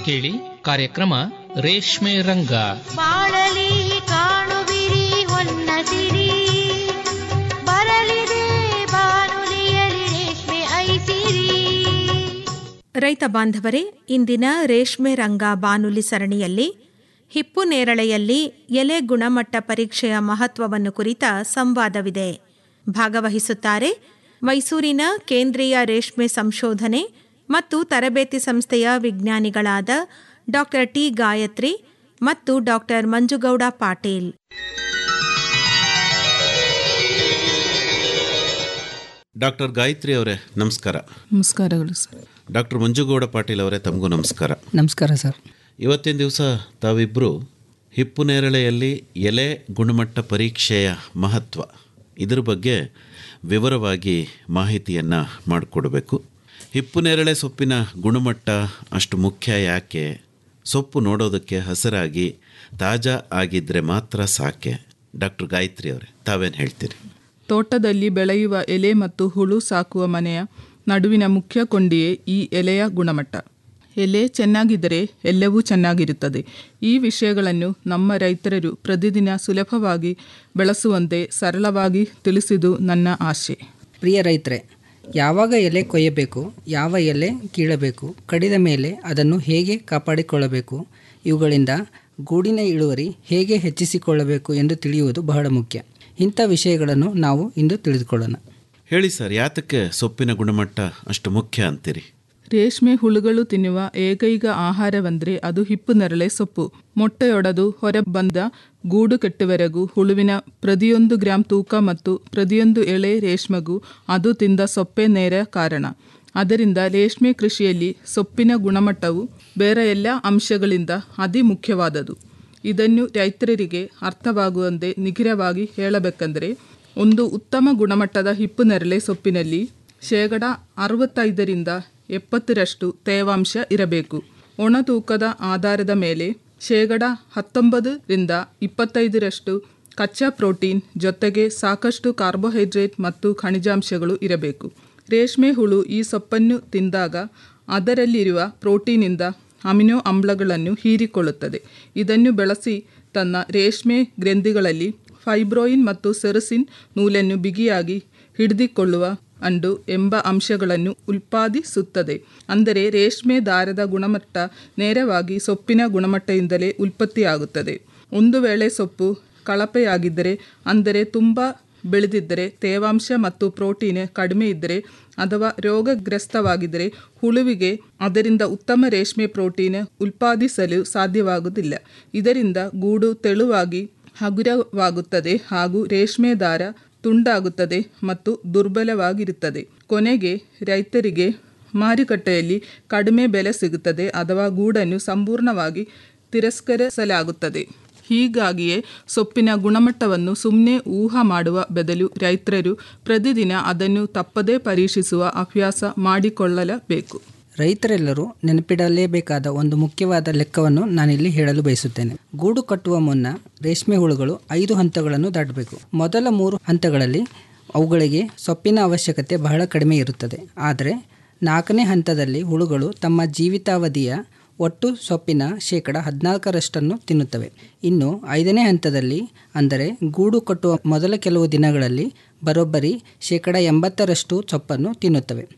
ಕೇಳಿ ಕಾರ್ಯಕ್ರಮ ರೇಷ್ಮೆ ರಂಗ ಬಾಳಲಿ ಕಾಣುವಿರಿ ಹೊನ್ನ ಸಿರಿ ಬರಲಿದೆ ಬಾನುಲಿಯಲಿ ರೇಷ್ಮೆ ಐಸಿರಿ ರೈತ ಬಾಂಧವರೇ ಇಂದಿನ ರೇಷ್ಮೆ ರಂಗ ಬಾನುಲಿ ಸರಣಿಯಲ್ಲಿ ಹಿಪ್ಪು ನೇರಳೆಯಲ್ಲಿ ಎಲೆ ಗುಣಮಟ್ಟ ಪರೀಕ್ಷೆಯ ಮಹತ್ವವನ್ನು ಕುರಿತ ಸಂವಾದವಿದೆ ಭಾಗವಹಿಸುತ್ತಾರೆ ಮೈಸೂರಿನ ಕೇಂದ್ರೀಯ ರೇಷ್ಮೆ ಸಂಶೋಧನೆ ಮತ್ತು ತರಬೇತಿ ಸಂಸ್ಥೆಯ ವಿಜ್ಞಾನಿಗಳಾದ ಡಾಕ್ಟರ್ ಟಿ ಗಾಯತ್ರಿ ಮತ್ತು ಡಾಕ್ಟರ್ ಮಂಜುಗೌಡ ಪಾಟೀಲ್ ಡಾಕ್ಟರ್ ಗಾಯತ್ರಿ ಅವರೇ ನಮಸ್ಕಾರ ನಮಸ್ಕಾರಗಳು ಸರ್ ಡಾಕ್ಟರ್ ಮಂಜುಗೌಡ ಪಾಟೀಲ್ ಅವರೇ ತಮಗೂ ನಮಸ್ಕಾರ ನಮಸ್ಕಾರ ಸರ್ ಇವತ್ತಿನ ದಿವಸ ತಾವಿಬ್ಬರು ಹಿಪ್ಪು ನೇರಳೆಯಲ್ಲಿ ಎಲೆ ಗುಣಮಟ್ಟ ಪರೀಕ್ಷೆಯ ಮಹತ್ವ ಇದ್ರ ಬಗ್ಗೆ ವಿವರವಾಗಿ ಮಾಹಿತಿಯನ್ನು ಮಾಡಿಕೊಡ್ಬೇಕು ಹಿಪ್ಪು ನೇರಳೆ ಸೊಪ್ಪಿನ ಗುಣಮಟ್ಟ ಅಷ್ಟು ಮುಖ್ಯ ಯಾಕೆ ಸೊಪ್ಪು ನೋಡೋದಕ್ಕೆ ಹಸಿರಾಗಿ ತಾಜಾ ಆಗಿದ್ದರೆ ಮಾತ್ರ ಸಾಕೆ ಡಾಕ್ಟರ್ ಗಾಯತ್ರಿ ಅವರೇ ತಾವೇನು ಹೇಳ್ತೀರಿ ತೋಟದಲ್ಲಿ ಬೆಳೆಯುವ ಎಲೆ ಮತ್ತು ಹುಳು ಸಾಕುವ ಮನೆಯ ನಡುವಿನ ಮುಖ್ಯ ಕೊಂಡಿಯೇ ಈ ಎಲೆಯ ಗುಣಮಟ್ಟ ಎಲೆ ಚೆನ್ನಾಗಿದ್ದರೆ ಎಲ್ಲವೂ ಚೆನ್ನಾಗಿರುತ್ತದೆ ಈ ವಿಷಯಗಳನ್ನು ನಮ್ಮ ರೈತರು ಪ್ರತಿದಿನ ಸುಲಭವಾಗಿ ಬೆಳೆಸುವಂತೆ ಸರಳವಾಗಿ ತಿಳಿಸಿದು ನನ್ನ ಆಶೆ ಪ್ರಿಯ ರೈತರೇ ಯಾವಾಗ ಎಲೆ ಕೊಯ್ಯಬೇಕು ಯಾವ ಎಲೆ ಕೀಳಬೇಕು ಕಡಿದ ಮೇಲೆ ಅದನ್ನು ಹೇಗೆ ಕಾಪಾಡಿಕೊಳ್ಳಬೇಕು ಇವುಗಳಿಂದ ಗೂಡಿನ ಇಳುವರಿ ಹೇಗೆ ಹೆಚ್ಚಿಸಿಕೊಳ್ಳಬೇಕು ಎಂದು ತಿಳಿಯುವುದು ಬಹಳ ಮುಖ್ಯ ಇಂಥ ವಿಷಯಗಳನ್ನು ನಾವು ಇಂದು ತಿಳಿದುಕೊಳ್ಳೋಣ ಹೇಳಿ ಸರ್ ಯಾತಕ್ಕೆ ಸೊಪ್ಪಿನ ಗುಣಮಟ್ಟ ಅಷ್ಟು ಮುಖ್ಯ ಅಂತೀರಿ ರೇಷ್ಮೆ ಹುಳುಗಳು ತಿನ್ನುವ ಏಕೈಕ ಆಹಾರವೆಂದರೆ ಅದು ಹಿಪ್ಪು ನೆರಳೆ ಸೊಪ್ಪು ಮೊಟ್ಟೆಯೊಡೆದು ಹೊರ ಬಂದ ಗೂಡು ಕಟ್ಟುವರೆಗೂ ಹುಳುವಿನ ಪ್ರತಿಯೊಂದು ಗ್ರಾಂ ತೂಕ ಮತ್ತು ಪ್ರತಿಯೊಂದು ಎಳೆ ರೇಷ್ಮೆಗೂ ಅದು ತಿಂದ ಸೊಪ್ಪೆ ನೇರ ಕಾರಣ ಅದರಿಂದ ರೇಷ್ಮೆ ಕೃಷಿಯಲ್ಲಿ ಸೊಪ್ಪಿನ ಗುಣಮಟ್ಟವು ಬೇರೆ ಎಲ್ಲ ಅಂಶಗಳಿಂದ ಅತಿ ಮುಖ್ಯವಾದದು ಇದನ್ನು ರೈತರಿಗೆ ಅರ್ಥವಾಗುವಂತೆ ನಿಖರವಾಗಿ ಹೇಳಬೇಕೆಂದರೆ ಒಂದು ಉತ್ತಮ ಗುಣಮಟ್ಟದ ಹಿಪ್ಪು ನೆರಳೆ ಸೊಪ್ಪಿನಲ್ಲಿ ಶೇಕಡ ಅರವತ್ತೈದರಿಂದ ಎಪ್ಪತ್ತರಷ್ಟು ತೇವಾಂಶ ಇರಬೇಕು ಒಣ ತೂಕದ ಆಧಾರದ ಮೇಲೆ ಶೇಕಡ ಹತ್ತೊಂಬತ್ತರಿಂದ ಇಪ್ಪತ್ತೈದರಷ್ಟು ಕಚ್ಚಾ ಪ್ರೋಟೀನ್ ಜೊತೆಗೆ ಸಾಕಷ್ಟು ಕಾರ್ಬೋಹೈಡ್ರೇಟ್ ಮತ್ತು ಖನಿಜಾಂಶಗಳು ಇರಬೇಕು ರೇಷ್ಮೆ ಹುಳು ಈ ಸೊಪ್ಪನ್ನು ತಿಂದಾಗ ಅದರಲ್ಲಿರುವ ಪ್ರೋಟೀನಿಂದ ಅಮಿನೋ ಆಮ್ಲಗಳನ್ನು ಹೀರಿಕೊಳ್ಳುತ್ತದೆ ಇದನ್ನು ಬೆಳೆಸಿ ತನ್ನ ರೇಷ್ಮೆ ಗ್ರಂಥಿಗಳಲ್ಲಿ ಫೈಬ್ರೋಯಿನ್ ಮತ್ತು ಸೆರಸಿನ್ ನೂಲನ್ನು ಬಿಗಿಯಾಗಿ ಹಿಡಿದಿಕೊಳ್ಳುವ ಅಂಡು ಎಂಬ ಅಂಶಗಳನ್ನು ಉತ್ಪಾದಿಸುತ್ತದೆ ಅಂದರೆ ರೇಷ್ಮೆ ದಾರದ ಗುಣಮಟ್ಟ ನೇರವಾಗಿ ಸೊಪ್ಪಿನ ಗುಣಮಟ್ಟದಿಂದಲೇ ಉತ್ಪತ್ತಿಯಾಗುತ್ತದೆ ಒಂದು ವೇಳೆ ಸೊಪ್ಪು ಕಳಪೆಯಾಗಿದ್ದರೆ ಅಂದರೆ ತುಂಬ ಬೆಳೆದಿದ್ದರೆ ತೇವಾಂಶ ಮತ್ತು ಪ್ರೋಟೀನ್ ಕಡಿಮೆ ಇದ್ದರೆ ಅಥವಾ ರೋಗಗ್ರಸ್ತವಾಗಿದ್ದರೆ ಹುಳುವಿಗೆ ಅದರಿಂದ ಉತ್ತಮ ರೇಷ್ಮೆ ಪ್ರೋಟೀನ್ ಉತ್ಪಾದಿಸಲು ಸಾಧ್ಯವಾಗುವುದಿಲ್ಲ ಇದರಿಂದ ಗೂಡು ತೆಳುವಾಗಿ ಹಗುರವಾಗುತ್ತದೆ ಹಾಗೂ ರೇಷ್ಮೆ ದಾರ ತುಂಡಾಗುತ್ತದೆ ಮತ್ತು ದುರ್ಬಲವಾಗಿರುತ್ತದೆ ಕೊನೆಗೆ ರೈತರಿಗೆ ಮಾರುಕಟ್ಟೆಯಲ್ಲಿ ಕಡಿಮೆ ಬೆಲೆ ಸಿಗುತ್ತದೆ ಅಥವಾ ಗೂಡನ್ನು ಸಂಪೂರ್ಣವಾಗಿ ತಿರಸ್ಕರಿಸಲಾಗುತ್ತದೆ ಹೀಗಾಗಿಯೇ ಸೊಪ್ಪಿನ ಗುಣಮಟ್ಟವನ್ನು ಸುಮ್ಮನೆ ಊಹಾ ಮಾಡುವ ಬದಲು ರೈತರು ಪ್ರತಿದಿನ ಅದನ್ನು ತಪ್ಪದೇ ಪರೀಕ್ಷಿಸುವ ಅಭ್ಯಾಸ ಮಾಡಿಕೊಳ್ಳಲೇಬೇಕು ರೈತರೆಲ್ಲರೂ ನೆನಪಿಡಲೇಬೇಕಾದ ಒಂದು ಮುಖ್ಯವಾದ ಲೆಕ್ಕವನ್ನು ನಾನಿಲ್ಲಿ ಹೇಳಲು ಬಯಸುತ್ತೇನೆ ಗೂಡು ಕಟ್ಟುವ ಮುನ್ನ ರೇಷ್ಮೆ ಹುಳುಗಳು ಐದು ಹಂತಗಳನ್ನು ದಾಟಬೇಕು ಮೊದಲ ಮೂರು ಹಂತಗಳಲ್ಲಿ ಅವುಗಳಿಗೆ ಸೊಪ್ಪಿನ ಅವಶ್ಯಕತೆ ಬಹಳ ಕಡಿಮೆ ಇರುತ್ತದೆ ಆದರೆ ನಾಲ್ಕನೇ ಹಂತದಲ್ಲಿ ಹುಳುಗಳು ತಮ್ಮ ಜೀವಿತಾವಧಿಯ ಒಟ್ಟು ಸೊಪ್ಪಿನ ಶೇಕಡ ಹದಿನಾಲ್ಕರಷ್ಟನ್ನು ತಿನ್ನುತ್ತವೆ ಇನ್ನು ಐದನೇ ಹಂತದಲ್ಲಿ ಅಂದರೆ ಗೂಡು ಕಟ್ಟುವ ಮೊದಲ ಕೆಲವು ದಿನಗಳಲ್ಲಿ ಬರೋಬ್ಬರಿ ಶೇಕಡ ಎಂಬತ್ತರಷ್ಟು ಸೊಪ್ಪನ್ನು ತಿನ್ನುತ್ತವೆ